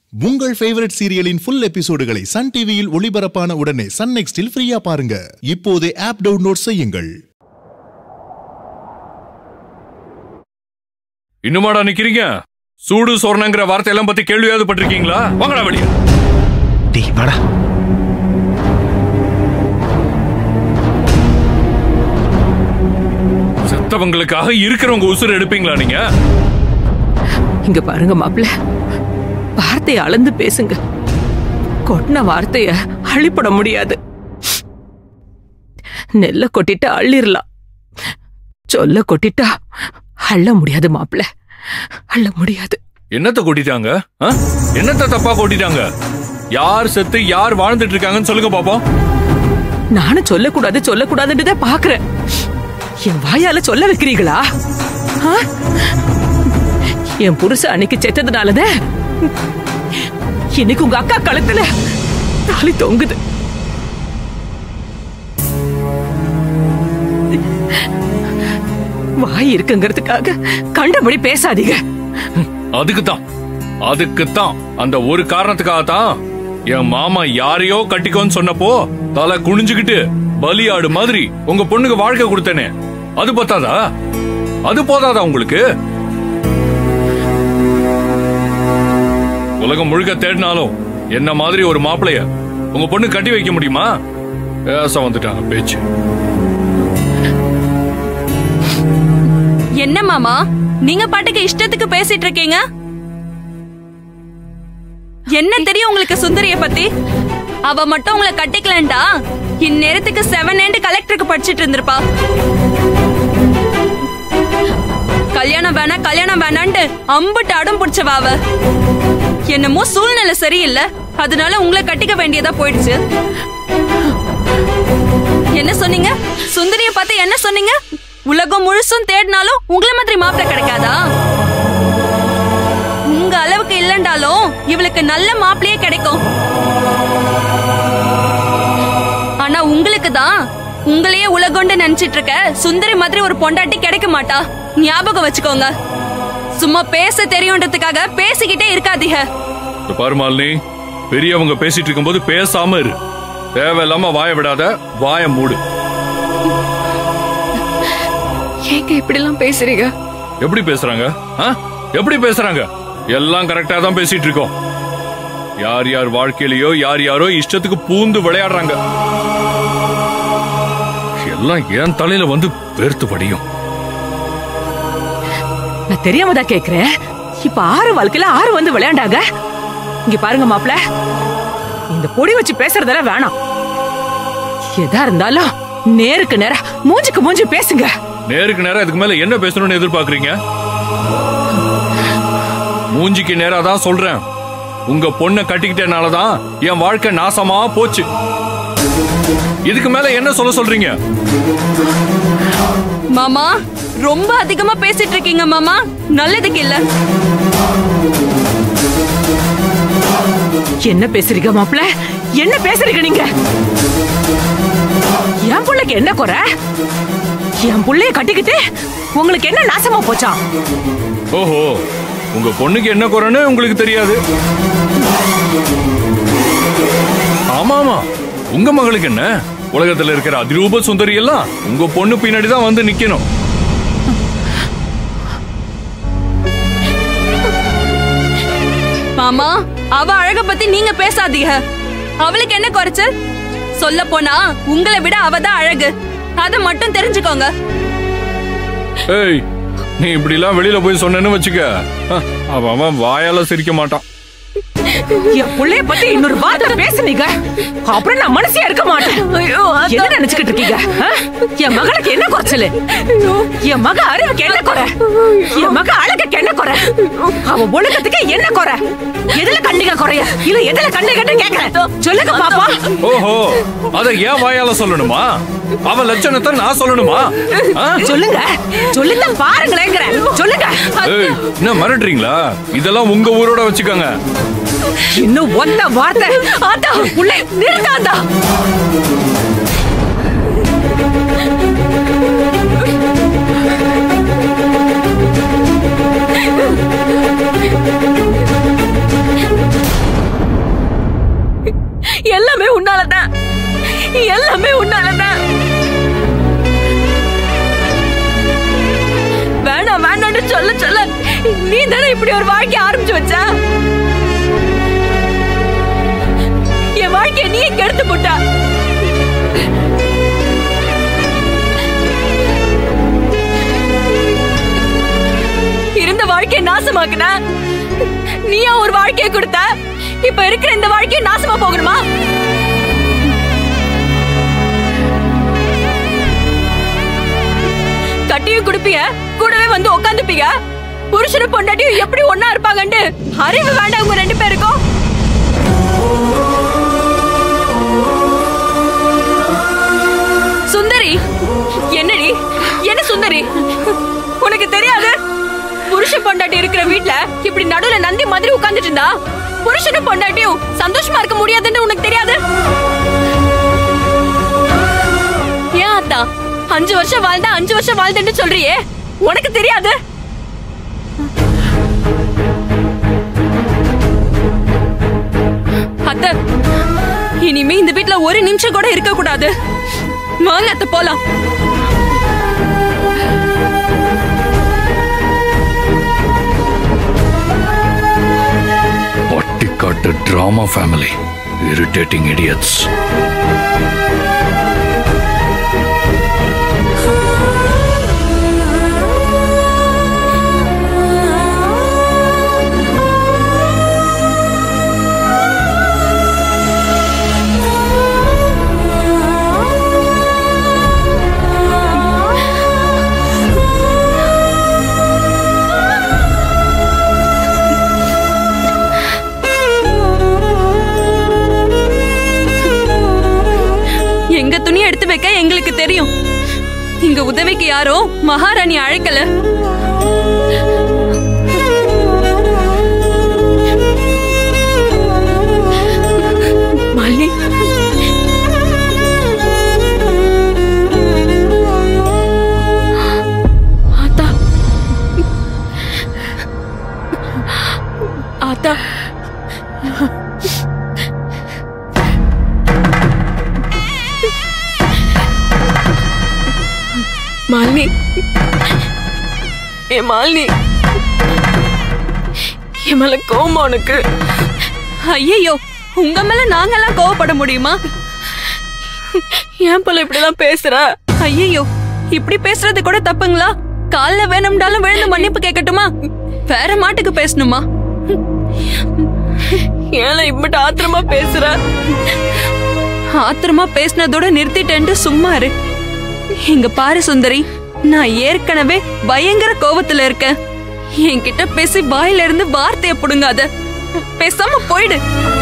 உங்கள் ஃபேவரட் சீரியலின் ஃபுல் எபிசோடுகளை சன் டிவியில் ஒளிபரப்பான உடனே சன் நெக்ஸ்டில் ஃப்ரீயா பாருங்க இப்போதே ஆப் டவுன்லோட் செய்யுங்கள் இன்னுமாடா நிக்கிறீங்க சூடு சொர்ணங்கிற வார்த்தையெல்லாம் பத்தி கேள்வியாவது பட்டிருக்கீங்களா வாங்கடா வெளிய டேய் வாடா செத்தவங்களுக்காக இருக்கிறவங்க உசுறு எடுப்பீங்களா நீங்க இங்க பாருங்க மாப்பிள்ள வார்த்தையை அளந்து பேசுங்க கொட்டின வார்த்தைய அழிப்பட முடியாது நெல்ல கொட்டிட்டா அள்ளிரலாம் சொல்ல கொட்டிட்டா அள்ள முடியாது மாப்பிள்ள அள்ள முடியாது என்னத்த கொட்டிட்டாங்க ஆ? என்னத்த தப்பா கொட்டிட்டாங்க யார் செத்து யார் வாழ்ந்துட்டு இருக்காங்கன்னு சொல்லுங்க பாப்போம் நானும் சொல்லக்கூடாது சொல்லக்கூடாதுன்னு தான் பாக்குறேன் என் வாயால சொல்ல வைக்கிறீங்களா ஆ? என் புருஷ அன்னைக்கு செத்ததுனாலதான் இன்னைக்கு உங்க அக்கா கழுத்துல தாலி தொங்குது வாய் இருக்குங்கிறதுக்காக கண்டபடி பேசாதீங்க அதுக்கு தான் அதுக்கு தான் அந்த ஒரு காரணத்துக்காக தான் என் மாமா யாரையோ கட்டிக்கோன்னு சொன்னப்போ தலை குனிஞ்சுக்கிட்டு பலியாடு மாதிரி உங்க பொண்ணுக்கு வாழ்க்கை கொடுத்தேனே அது பத்தாதா அது போதாதா உங்களுக்கு உலகம் முழுக்க தேடினாலும் என்ன மாதிரி ஒரு மாப்பிளைய உங்க பொண்ணு கட்டி வைக்க முடியுமா பேச வந்துட்டாங்க பேச்சு என்ன மாமா நீங்க பாட்டுக்கு இஷ்டத்துக்கு பேசிட்டு இருக்கீங்க என்ன தெரியும் உங்களுக்கு சுந்தரிய பத்தி அவ மட்டும் உங்களை கட்டிக்கலண்டா இந்நேரத்துக்கு செவன் ஏண்டு கலெக்டருக்கு படிச்சிட்டு இருந்திருப்பா கல்யாணம் வேணா கல்யாணம் வேணான்ட்டு அம்புட்டு அடம் பிடிச்சவா அவ என்னமோ சூழ்நிலை சரியில்லை அதனால உங்களை கட்டிக்க வேண்டியதா போயிடுச்சு என்ன சொன்னீங்க சுந்தரிய பார்த்து என்ன சொன்னீங்க உலகம் முழுசும் தேடினாலும் உங்கள மாதிரி மாப்பிள்ளை கிடைக்காதா உங்க அளவுக்கு இல்லண்டாலும் இவளுக்கு நல்ல மாப்பிளையே கிடைக்கும் ஆனா உங்களுக்கு தான் உங்களையே உலகொண்டு நினைச்சிட்டு இருக்க சுந்தரி மாதிரி ஒரு பொண்டாட்டி கிடைக்க மாட்டா ஞாபகம் வச்சுக்கோங்க சும்மா பேச தெரியுன்றதுக்காக பேசிக்கிட்டே இருக்காதீங்க இந்த பாரு மாலினி பெரியவங்க பேசிட்டு இருக்கும்போது பேசாம இரு தேவையில்லாம வாய விடாத வாய மூடு ஏங்க இப்படி எல்லாம் பேசுறீங்க எப்படி பேசுறாங்க ஆ? எப்படி பேசுறாங்க எல்லாம் கரெக்டா தான் பேசிட்டு இருக்கோம் யார் யார் வாழ்க்கையிலயோ யார் யாரோ இஷ்டத்துக்கு பூந்து விளையாடுறாங்க எல்லாம் என் தலையில வந்து வேர்த்து படியும் நான் தெரியாம தான் கேக்குறேன் இப்ப ஆறு வாழ்க்கையில ஆறு வந்து விளையாண்டாங்க இங்க பாருங்க மாப்ள இந்த பொடி வச்சு பேசுறதெல்லாம் வேணாம் எதா இருந்தாலும் நேருக்கு நேரா மூஞ்சுக்கு மூஞ்சி பேசுங்க நேருக்கு நேரா இதுக்கு மேல என்ன பேசணும்னு எதிர்பார்க்கறீங்க மூஞ்சிக்கு நேரா தான் சொல்றேன் உங்க பொண்ணை கட்டிக்கிட்டனாலதான் என் வாழ்க்கை நாசமா போச்சு இதுக்கு மேல என்ன சொல்ல சொல்றீங்க மாமா ரொம்ப அதிகமா பேசிட்டு இருக்கீங்க மாமா நல்லதுக்கு இல்ல என்ன பேசுறீங்க மாப்ள என்ன பேசுறீங்க நீங்க என் புள்ளைக்கு என்ன குறை என் புள்ளைய கட்டிக்கிட்டு உங்களுக்கு என்ன நாசமா போச்சாம் ஓஹோ உங்க பொண்ணுக்கு என்ன குறைன்னு உங்களுக்கு தெரியாது ஆமா ஆமா உங்க மகளுக்கு என்ன உலகத்துல இருக்கிற அதிரூப சுந்தரி எல்லாம் உங்க பொண்ணு பின்னாடி தான் வந்து நிக்கணும் மாமா அவ அழக பத்தி நீங்க பேசாதீங்க அவளுக்கு என்ன குறைச்சல் சொல்ல போனா உங்களை விட அவ தான் அழகு அத மட்டும் தெரிஞ்சுக்கோங்க ஏய் நீ இப்படி எல்லாம் வெளியில போய் சொன்னேன்னு வச்சுக்க அஹ், அவன் அவன் வாயால சிரிக்க மாட்டான் என் புள்ளைய பத்தி இன்னொரு வார்த்தை பேசுனீங்க அப்புறம் நான் மனசியா இருக்க மாட்டேன் என்ன நினைச்சுக்கிட்டு இருக்கீங்க ஆ? என் மகளுக்கு என்ன குறைச்சல் என் மக அறிவுக்கு என்ன குறை என் மக அழகுக்கு என்ன குறை அவ ஒழுக்கத்துக்கு என்ன குறை எதுல கண்டிக குறைய இல்ல எதுல கண்டிக கேக்குறேன் சொல்லுங்க பாப்பா ஓஹோ அத ஏன் வாயால சொல்லணுமா அவன் லட்சணத்தை நான் சொல்லணுமா ஆ? சொல்லுங்க சொல்லுங்க பாருங்களேங்கிறேன் சொல்லுங்க ஏய், என்ன மிரட்டுறீங்களா இதெல்லாம் உங்க ஊரோட வச்சுக்கோங்க இன்னும் ஒத்த வார்த்தை ஆத்தா புள்ளை நிறுத்தாத்தா எல்லாமே உன்னாலதான் வேணாம் வேணாம்னு சொல்ல சொல்ல நீ தானே இப்படி ஒரு வாழ்க்கை ஆரம்பிச்சு வச்ச என் வாழ்க்கைய நீ கெடுத்து போட்டா இருந்த வாழ்க்கையை நாசமாக்குன நீயா ஒரு வாழ்க்கையை கொடுத்த இப்ப இருக்கிற இந்த வாழ்க்கையை நாசமா போகணுமா கட்டியும் குடுப்பிய கூடவே வந்து உட்காந்துப்பீங்க புருஷனும் பொண்டாட்டியும் எப்படி ஒன்னா இருப்பாங்கன்னு அறிவு வேண்டாம் உங்க ரெண்டு பேருக்கும் சுந்தரி என்னடி என்ன சுந்தரி உனக்கு தெரியாது புருஷன் பொண்டாட்டி இருக்கிற வீட்ல இப்படி நடுவுல நந்தி மாதிரி உட்கார்ந்துட்டு இருந்தா புருஷனும் பொண்டாட்டியும் சந்தோஷமா இருக்க முடியாதுன்னு உனக்கு தெரியாது ஏன் அத்தா அஞ்சு வருஷம் வாழ்ந்தா அஞ்சு வருஷம் வாழ்ந்துன்னு சொல்றியே உனக்கு தெரியாது அத்தை இனிமே இந்த வீட்ல ஒரு நிமிஷம் கூட இருக்க கூடாது வாங்க அத்தை போலாம் பட்டிக்காட்டு டிராமா ஃபேமிலி இரிட்டேட்டிங் இடியட்ஸ் எங்க துணி எடுத்து வைக்க எங்களுக்கு தெரியும் இங்க உதவிக்கு யாரும் மகாராணி அழைக்கல மாலினி ஆத்தா ஆத்தா மாலினி ஏ மாலினி என் மேல கோவம் உனக்கு ஐயோ உங்க மேல நாங்கெல்லாம் கோவப்பட முடியுமா ஏன் போல இப்படிலாம் பேசுற ஐயோ இப்படி பேசுறது கூட தப்புங்களா கால்ல வேணும்னாலும் விழுந்து மன்னிப்பு கேட்கட்டுமா வேற மாட்டுக்கு பேசணுமா ஏன் இப்படி ஆத்திரமா பேசுற ஆத்திரமா பேசினதோட நிறுத்திட்டேன்ட்டு சும்மா இரு இங்க பாரு சுந்தரி நான் ஏற்கனவே பயங்கர கோவத்துல இருக்கேன் என்கிட்ட பேசி வாயில இருந்து வார்த்தைய புடுங்காத பேசாம போயிடு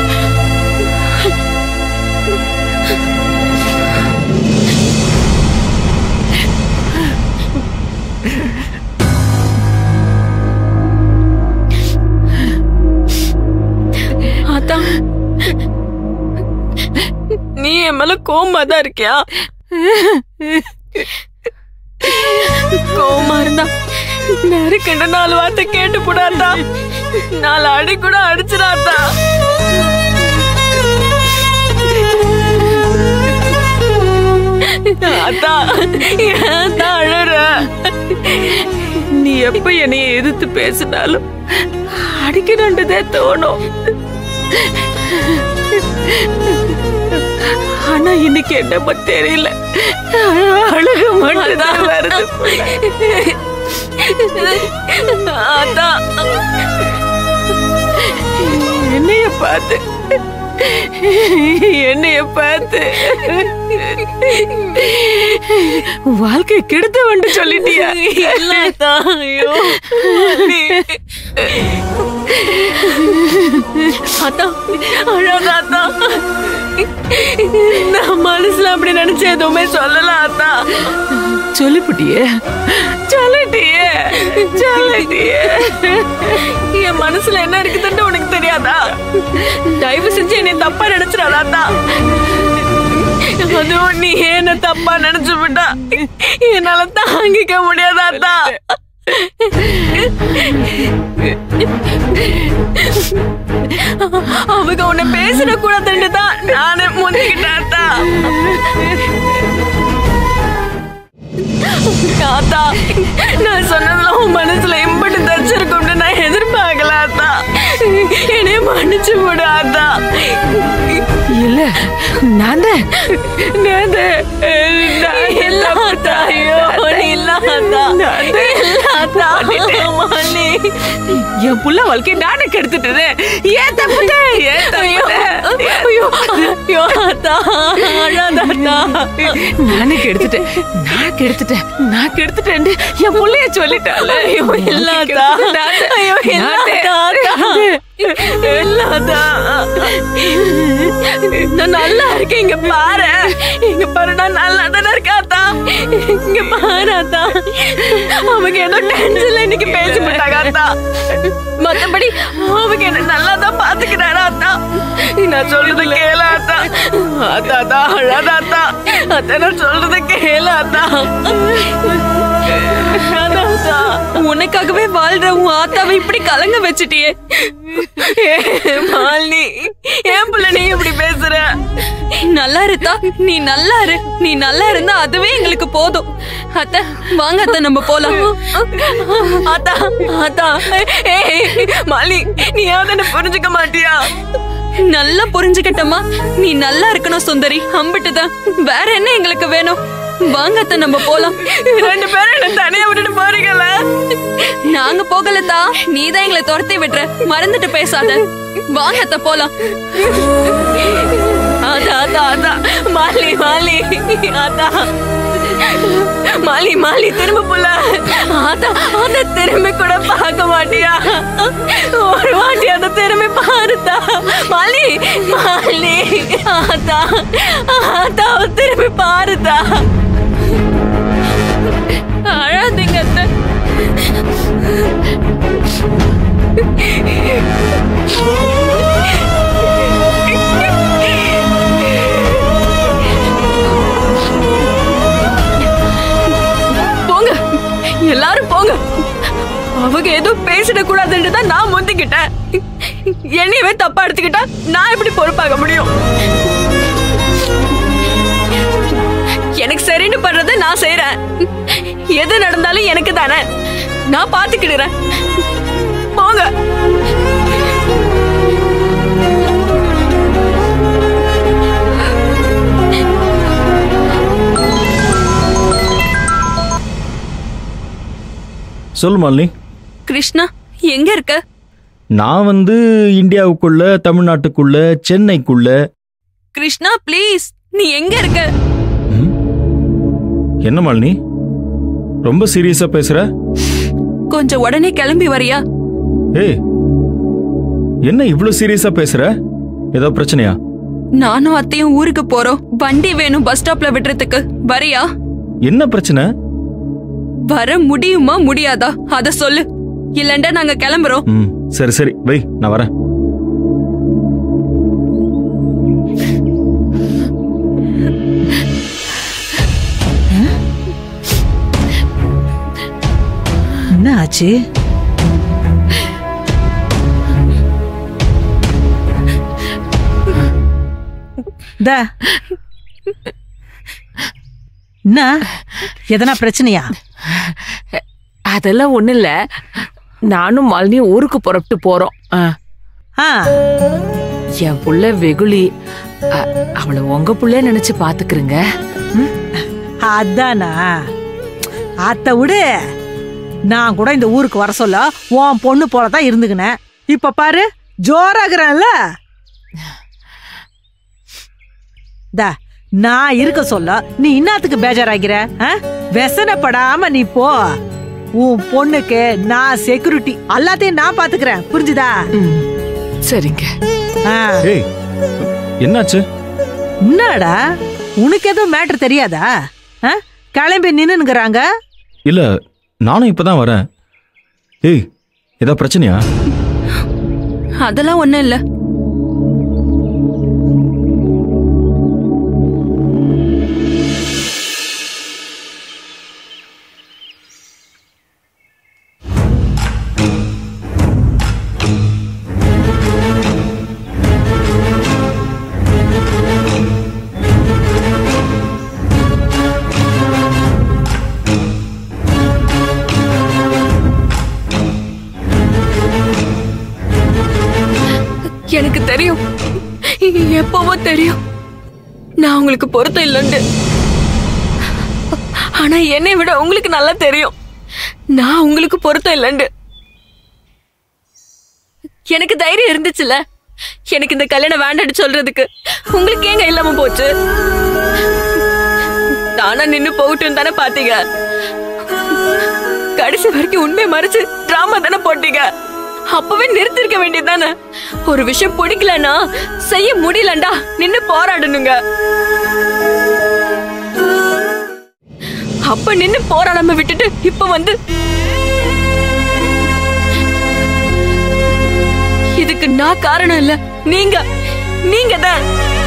அதான் நீ என் மேல கோவமா தான் இருக்கியா கோவமா இருந்தா நெருக்கண்ட நாலு வார்த்தை கேட்டு போடாதா நாலு அடி கூட அடிச்சிடாதா அத்தா ஏன் தான் அழற நீ எப்ப என்னைய எதிர்த்து பேசினாலும் அடிக்கணுன்றதே தோணும் ஆனா இன்னைக்கு என்னமோ தெரியல அழுக மட்டும்தான் வருது அதான் என்னைய பார்த்து என்னைய பார்த்து வாழ்க்கை கெடுத்த வந்து சொல்லிட்டியா இல்லதான் ஐயோ அதான் அழகாதான் நான் மனசுல அப்படி நினைச்ச எதுவுமே சொல்லல அத்தா சொல்லிப்புட்டியே சொல்லிட்டியே சொல்லிட்டியே என் மனசுல என்ன இருக்குதுன்னு உனக்கு தெரியாதா தயவு செஞ்சு என்னை தப்பா நினைச்சிடாதா அதுவும் நீ என்ன தப்பா நினைச்சு விட்டா என்னால தாங்கிக்க முடியாதாத்தா அவங்க உன்னை பேசிட கூடாதுன்னு தான் நானே முந்திக்கிட்டேன் அத்தா தாத்தா நான் சொன்னதெல்லாம் உன் மனசுல இம்பட்டு தச்சிருக்கும்னு நான் எதிர்பார்க்கல அத்தா என்னைய மன்னிச்சு விடு அத்தா இல்ல நான் தான் நான் இல்லாதா ஐயோ நீ இல்லாதா இல்லாதா மணி என் புள்ள வாழ்க்கையை நானே கெடுத்துட்டேன் ஏன் தப்புட்டேன் ஏன் ஐயோ ஐயோ ஐயோ அத்தா அழாதாத்தா நானே கெடுத்துட்டேன் நான் கெடுத்துட்டேன் நான் கெடுத்துட்டேன் என் புள்ளைய சொல்லிட்டால ஐயோ இல்லாதா ஐயோ இல்லாதா இல்லாதா நான் நல்லா இருக்கேன் இங்க பாரு இங்க பாரு நான் நல்லா தானே இருக்காத்தா இங்க பாரு அத்தா அவங்க ஏதோ டென்ஷன்ல இன்னைக்கு பேசி போட்டாங்க அத்தா மத்தபடி அவங்க என்ன நல்லா தான் பாத்துக்கிறாரா அத்தா நான் சொல்றது கேள அத்தா அத்தா அத்தா அழாத அத்தா அத்தா நான் சொல்றது கேள அத்தா அதான் அத்தா உனக்காகவே வாழ்ற உன் ஆத்தாவை இப்படி கலங்க வச்சிட்டியே மாலினி ஏன் புள்ள நீ இப்படி பேசுற நல்லா இருத்தா நீ நல்லா இரு நீ நல்லா இருந்தா அதுவே எங்களுக்கு போதும் அத்த வாங்க அத்த நம்ம போலாம் அத்தா அத்தா ஏய் மாலி நீ யாவது புரிஞ்சுக்க மாட்டியா நல்லா புரிஞ்சுக்கிட்டமா நீ நல்லா இருக்கணும் சுந்தரி அம்பிட்டுதான் வேற என்ன எங்களுக்கு வேணும் வாங்க அத்த நம்ம போலாம் ரெண்டு பேரும் என்ன தனியா விட்டுட்டு போறீங்கல்ல நாங்க போகலத்தா நீதான் எங்களை துரத்தி விட்டுற மறந்துட்டு பேசாத வாங்க அத்த போலாம் அத்தா அத்தா அத்தா மாலி மாலி அத்தா மாலி மாலி திரும்ப புள்ள அத்தா அத திரும்பி கூட பார்க்க மாட்டியா ஒரு வாட்டி அத திரும்பி பாருத்தா மாலி மாலி அத்தா அத்தா திரும்பி பாருத்தா அழாதீங்க அத்தை போங்க எல்லாரும் போங்க அவங்க ஏதோ பேசிடக்கூடாதுன்னு தான் நான் முந்திக்கிட்டேன் என்னையவே தப்பா எடுத்துக்கிட்டா நான் எப்படி பொறுப்பாக முடியும் எனக்கு சரின்னு பண்றதை நான் செய்யறேன் எது நடந்தாலும் எனக்கு தானே நான் பாத்துக்கிடுறேன் போங்க சொல்லு மாலினி கிருஷ்ணா எங்க இருக்க நான் வந்து இந்தியாவுக்குள்ள தமிழ்நாட்டுக்குள்ள சென்னைக்குள்ள கிருஷ்ணா ப்ளீஸ் நீ எங்க இருக்க ம்? என்ன மாலினி ரொம்ப சீரியஸா பேசுற கொஞ்சம் உடனே கிளம்பி வரியா ஏய் என்ன இவ்ளோ சீரியஸா பேசுற ஏதோ பிரச்சனையா நானும் அத்தையும் ஊருக்கு போறோம் வண்டி வேணும் பஸ் ஸ்டாப்ல விடுறதுக்கு வரியா என்ன பிரச்சனை வர முடியுமா முடியாதா அத சொல்லு இல்லண்டா நாங்க கிளம்புறோம் ம் சரி சரி வை நான் வரேன் என்ன ஆச்சு இந்தா. என்ன எதனா பிரச்சனையா அதெல்லாம் ஒண்ணு இல்ல நானும் மாலினியும் ஊருக்கு புறப்பட்டு போறோம் ஆ. ஆ என் புள்ள வெகுளி அ, அவளை உங்க புள்ள நினைச்சு பாத்துக்கிறேங்க அதானா அத்த விடு நான் கூட இந்த ஊருக்கு வர சொல்ல உன் பொண்ணு போல தான் இருந்துக்கினேன் இப்ப பாரு ஜோராகிறேன்ல தா நான் இருக்க சொல்ல நீ இன்னத்துக்கு பேஜாராகிற ஆ? வெசனப்படாம நீ போ உன் பொண்ணுக்கு நான் செக்யூரிட்டி எல்லாத்தையும் நான் பாத்துக்கிறேன் புரிஞ்சுதா ம், சரிங்க ஆ. ஏய் என்னாச்சு என்னடா உனக்கு எதுவும் மேட்ரு தெரியாதா ஆ? கிளம்பி நின்னுங்கிறாங்க இல்ல நானும் இப்பதான் வரேன் ஏய் ஏதோ பிரச்சனையா அதெல்லாம் ஒண்ணும் இல்ல எனக்கு தெரியும் எப்பவோ தெரியும் நான் உங்களுக்கு பொருத்தம் இல்லைன்னு ஆனா என்னை விட உங்களுக்கு நல்லா தெரியும் நான் உங்களுக்கு பொருத்தம் இல்லைன்னு எனக்கு தைரியம் இருந்துச்சுல எனக்கு இந்த கல்யாணம் வேண்டாம்னு சொல்றதுக்கு உங்களுக்கு ஏங்க இல்லாம போச்சு தானா நின்னு போகட்டும் தானே பாத்தீங்க கடைசி வரைக்கும் உண்மையை மறைச்சு டிராமா தானே போட்டீங்க அப்பவே நிறுத்திருக்க வேண்டியதுதானே ஒரு விஷயம் பிடிக்கலன்னா செய்ய முடியலண்டா நின்னு போராடணுங்க அப்ப நின்னு போராடாம விட்டுட்டு இப்ப வந்து இதுக்கு நான் காரணம் இல்ல நீங்க நீங்க தான்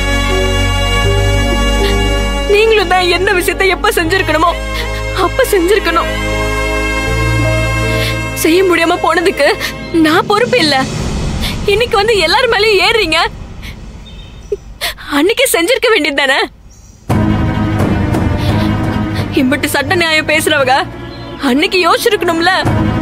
நீங்களும் தான் என்ன விஷயத்தை எப்ப செஞ்சிருக்கணுமோ அப்ப செஞ்சிருக்கணும் செய்ய முடியாம போனதுக்கு நான் பொறுப்பு இல்ல இன்னைக்கு வந்து எல்லாரும் மேலயும் ஏறுறீங்க அன்னைக்கே செஞ்சிருக்க வேண்டியது தானே இம்பட்டு சட்ட நியாயம் பேசுறவங்க அன்னைக்கு யோசிச்சிருக்கணும்ல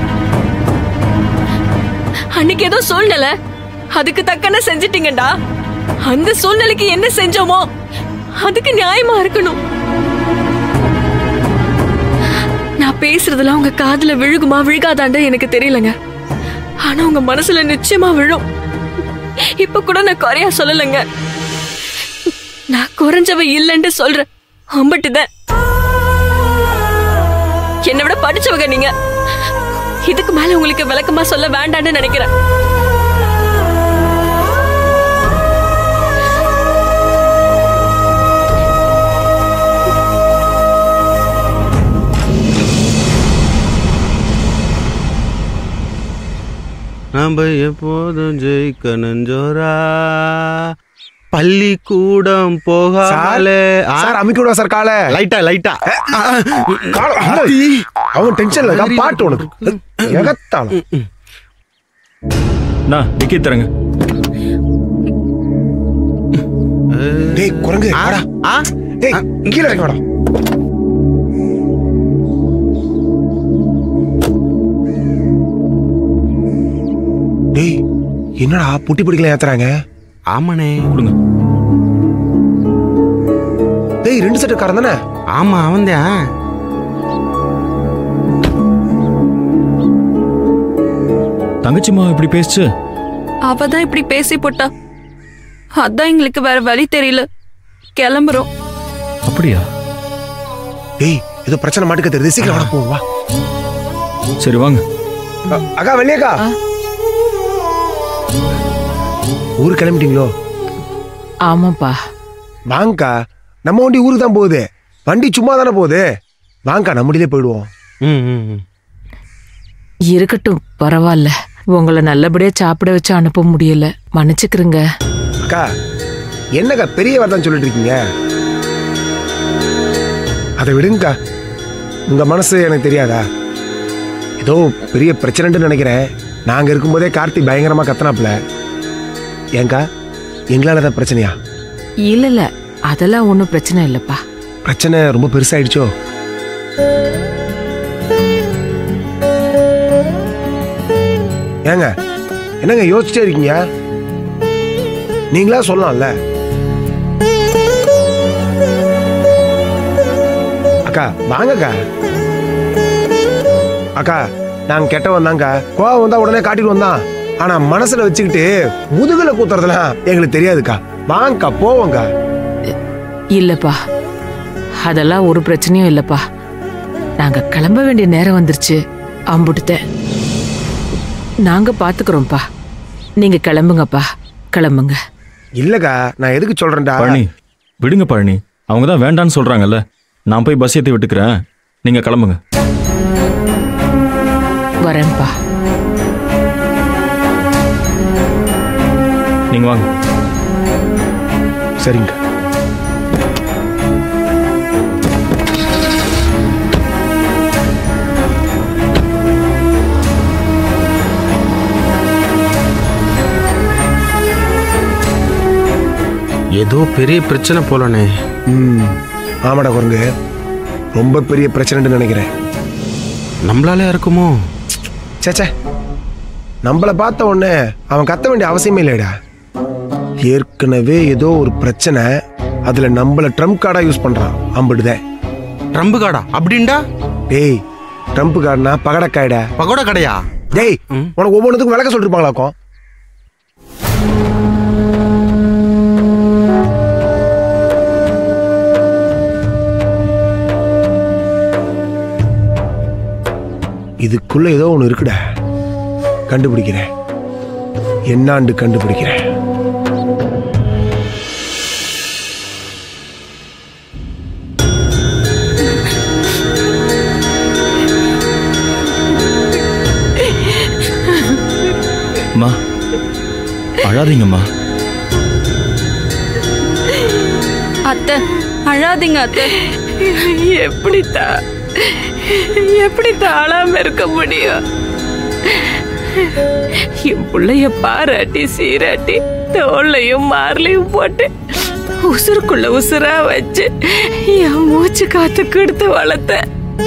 அன்னைக்கு ஏதோ சூழ்நிலை அதுக்கு தக்கன செஞ்சிட்டீங்கடா அந்த சூழ்நிலைக்கு என்ன செஞ்சோமோ அதுக்கு நியாயமா இருக்கணும் நான் பேசுறதுலாம் உங்க காதுல விழுகுமா விழுகாதாண்ட எனக்கு தெரியலங்க ஆனா உங்க மனசுல நிச்சயமா விழும் இப்ப கூட நான் குறையா சொல்லலைங்க நான் குறைஞ்சவ இல்லைன்னு சொல்றேன் அம்பட்டுதான் என்னை விட படிச்சவங்க நீங்க இதுக்கு மேல உங்களுக்கு விளக்கமா சொல்ல வேண்டாம்னு நினைக்கிறேன் நாம எப்போதும் ஜெயிக்கணும் ஜோரா பள்ளிக்கூடம் போகாமலே சார் அமைக்க விடுவா சார் காலை லைட்டா லைட்டா அவன் டென்ஷன்ல இருக்கான் பாட்டு உனக்கு எகத்தாளம் நான் டிக்கெட் தரேங்க டேய் குரங்கு வாடா ஆ டேய் கீழ இறங்கி வாடா டேய் என்னடா புட்டி பிடிக்கல ஏத்துறாங்க ஆமாண்ணே கொடுங்க டேய் ரெண்டு செட்டு காரன் தானே ஆமா அவன்தான் தங்கச்சிமா இப்படி பேசுச்சு அவ தான் இப்படி பேசி போட்டா அதான் எங்களுக்கு வேற வழி தெரியல கிளம்புறோம் அப்படியா டேய் ஏதோ பிரச்சனை மாட்டுக்க தெரியுது சீக்கிரம் வாடா போவோம் வா சரி வாங்க அ- அக்கா வெள்ளியக்கா ஊருக்கு கிளம்பிட்டீங்களோ ஆமாப்பா வாங்கக்கா நம்ம வண்டி ஊருக்கு தான் போகுது வண்டி சும்மா தானே போகுது வாங்கக்கா நம்ம வண்டியிலே போயிடுவோம் ம் ம் ம். இருக்கட்டும் பரவாயில்ல உங்களை நல்லபடியா சாப்பிட வச்சு அனுப்ப முடியல மன்னிச்சுக்கிறேங்க அக்கா என்னக்கா பெரிய வார்த்தை சொல்லிட்டு இருக்கீங்க அதை விடுங்கக்கா உங்க மனசு எனக்கு தெரியாதா ஏதோ பெரிய பிரச்சனைன்னு நினைக்கிறேன் நாங்க இருக்கும்போதே கார்த்தி பயங்கரமா கத்தனாப்ல ஏங்கா எங்களால தான் பிரச்சனையா இல்ல இல்ல அதெல்லாம் ஒன்றும் பிரச்சனை இல்லப்பா பிரச்சனை ரொம்ப பெருசாயிடுச்சோ ஏங்க என்னங்க யோசிச்சே இருக்கீங்க நீங்களா சொல்லலாம்ல அக்கா வாங்கக்கா அக்கா நாங்க கெட்டவன் தாங்க கோவம் வந்தா உடனே காட்டிட்டு வந்தான் ஆனா மனசுல வச்சுக்கிட்டு முதுகுல கூத்துறதுலாம் எங்களுக்கு தெரியாதுக்கா வாங்கக்கா போவோங்க இல்லப்பா அதெல்லாம் ஒரு பிரச்சனையும் இல்லப்பா நாங்க கிளம்ப வேண்டிய நேரம் வந்துருச்சு அம்புட்டுத்தேன் நாங்க பாத்துக்கிறோம்ப்பா நீங்க கிளம்புங்கப்பா கிளம்புங்க இல்லக்கா நான் எதுக்கு சொல்றேன்டா பழனி விடுங்க பழனி அவங்க தான் வேண்டான்னு சொல்றாங்கல்ல நான் போய் பஸ் ஏற்றி விட்டுக்கிறேன் நீங்க கிளம்புங்க வரேன்ப்பா நீங்க வாங்க சரிங்க ஏதோ பெரிய பிரச்சனை போலண்ணே ம் ஆமாடா குரங்கு ரொம்ப பெரிய பிரச்சனைன்னு நினைக்கிறேன் நம்மளால இருக்குமோ சேச்சே நம்மள பார்த்த உடனே அவன் கத்த வேண்டிய அவசியமே இல்லைடா ஏற்கனவே ஏதோ ஒரு பிரச்சனை அதுல நம்மள ட்ரம்ப் கார்டா யூஸ் பண்றான் அம்பிடுதேன் ட்ரம்பு காடா அப்படின்டா டேய் ட்ரம்ப் கார்டுனா பகடக்காய்டா பகோடா கடையா டேய் உனக்கு ஒவ்வொன்றுத்துக்கும் விளக்க சொல்லிருப்பாங்களாக்கும் இதுக்குள்ள ஏதோ ஒன்று இருக்குடா கண்டுபிடிக்கிறேன் என்னாண்டு கண்டுபிடிக்கிறேன் அம்மா அழாதீங்கம்மா அத்தை அழாதீங்க அத்தை எப்படித்தா எப்படி தாழாம இருக்க முடியும் என் பிள்ளைய பாராட்டி சீராட்டி தோல்லையும் மார்லையும் போட்டு உசுருக்குள்ள உசுரா வச்சு என் மூச்சு காத்து கெடுத்து வளர்த்த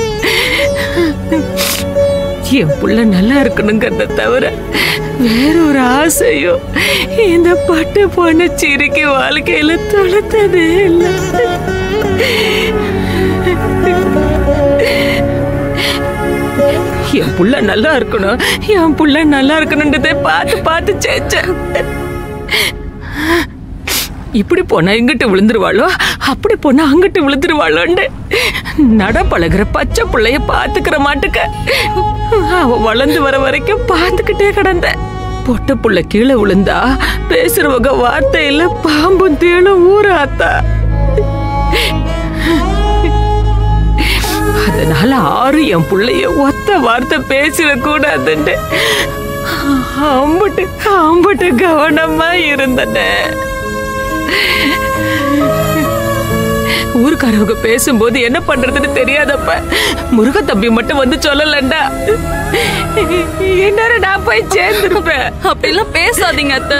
என் புள்ள நல்லா இருக்கணுங்கிறத தவிர வேற ஒரு ஆசையும் இந்த பட்டு பொண்ணு சிரிக்கி வாழ்க்கையில தொலைத்ததே இல்லை என் புள்ள நல்லா இருக்கணும் என் புள்ள நல்லா இருக்கணுன்றதை பார்த்து பார்த்து செஞ்சேன் இப்படி போனா இங்கிட்டு விழுந்துருவாளோ அப்படி போனா அங்கிட்டு விழுந்துருவாளோன்னு நட பழகுற பச்சை பிள்ளைய பாத்துக்கிற மாட்டுக்க அவ வளர்ந்து வர வரைக்கும் பார்த்துக்கிட்டே கிடந்த பொட்ட புள்ள கீழே விழுந்தா பேசுறவங்க வார்த்தையில பாம்பும் தேளும் ஊராத்தா அதனால ஆறு என் புள்ளைய ஒத்த வார்த்தை பேசிடக்கூடாதுன்னு அம்பட்டு அம்பட்டு கவனமா இருந்தன ஊருக்காரவங்க பேசும்போது என்ன பண்றதுன்னு தெரியாதப்ப முருக தம்பி மட்டும் வந்து சொல்லலண்டா என்ன நான் போய் சேர்ந்துருப்பேன் அப்படிலாம் பேசாதீங்க அத்தை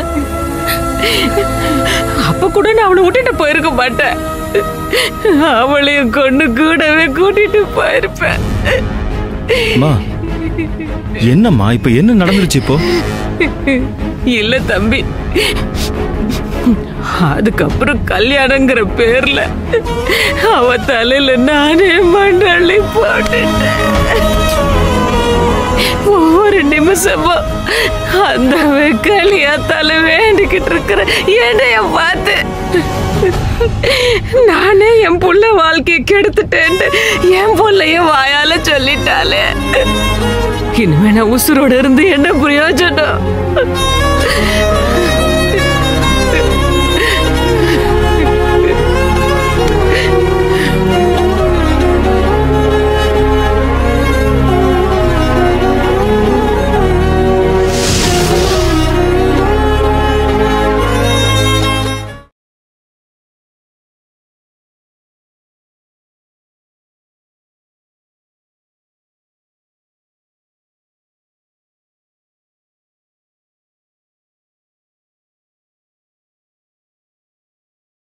அப்ப கூட நான் அவளை விட்டுட்டு போயிருக்க மாட்டேன் அவளையும் கொண்டு கூடவே கூட்டிட்டு போயிருப்பேன் அம்மா என்னம்மா இப்ப என்ன நடந்துருச்சு இப்போ இல்ல தம்பி அதுக்கப்புறம் கல்யாணங்கிற பேர்ல அவ தலையில நானே மண்டலி போட்டுட்டேன் ஒவ்வொரு நிமிஷமும் அந்த வெக்காளியா தலை வேண்டிக்கிட்டு இருக்கிற என்னைய பார்த்து நானே என் புள்ள வாழ்க்கையை கெடுத்துட்டேன்னு என் புள்ளைய வாயால சொல்லிட்டாலே இனிமே நான் உசுரோட இருந்து என்ன பிரயோஜனம்